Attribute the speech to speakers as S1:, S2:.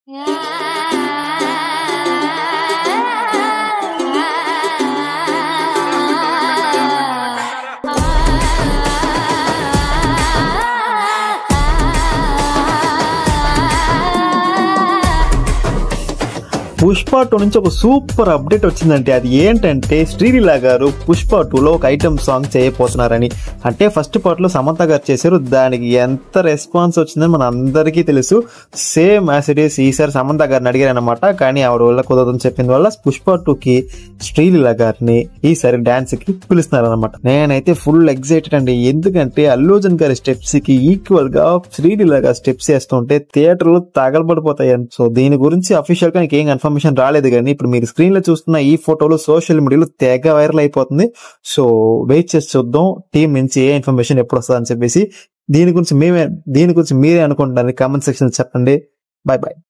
S1: Pushpa two నుంచి ఒక super update వచ్చిందంటే అది ఏంటంటే శ్రీలీల గారు పుష్ప టూలో ఒక ఐటమ్ సాంగ్ చేయబోతున్నారని అంటే ఫస్ట్ పార్ట్ లో సమంత గారు చేశారు దానికి ఎంత రెస్పాన్స్ వచ్చిందని మన అందరికీ తెలుసు సేమ్ యాజ్ ఇట్ ఈస్ ఈసారి సమంత గారిని అడిగారు అనమాట కానీ ఆవిడ వల్ల కుదరదని చెప్పిన వల్ల పుష్ప టూ కి శ్రీలీల గారిని ఈసారి డాన్స్ కి పిలుస్తున్నారు అనమాట నేనైతే ఫుల్ ఎగ్జైటెడ్ అండి ఎందుకంటే అల్లుజన్ గారి స్టెప్స్ కి ఈక్వల్ గా శ్రీలీల గారి స్టెప్స్ వేస్తుంటే థియేటర్లు తగలబడిపోతాయి సో దీని గురించి అఫీషియల్ గా నీకేం కన్ఫర్మేషన్ రాలేదు కానీ ఇప్పుడు మీరు స్క్రీన్ లో చూస్తున్న ఈ ఫోటోలు సోషల్ మీడియాలో తెగ వైరల్ అయిపోతుంది సో వెయిట్ చేసి చూద్దాం టీం నుంచి ఏ ఇన్ఫర్మేషన్ ఎప్పుడు వస్తుందని చెప్పేసి దీని గురించి మేమే దీని గురించి మీరే అనుకుంటున్నారు కామెంట్ సెక్షన్ చెప్పండి బాయ్ బాయ్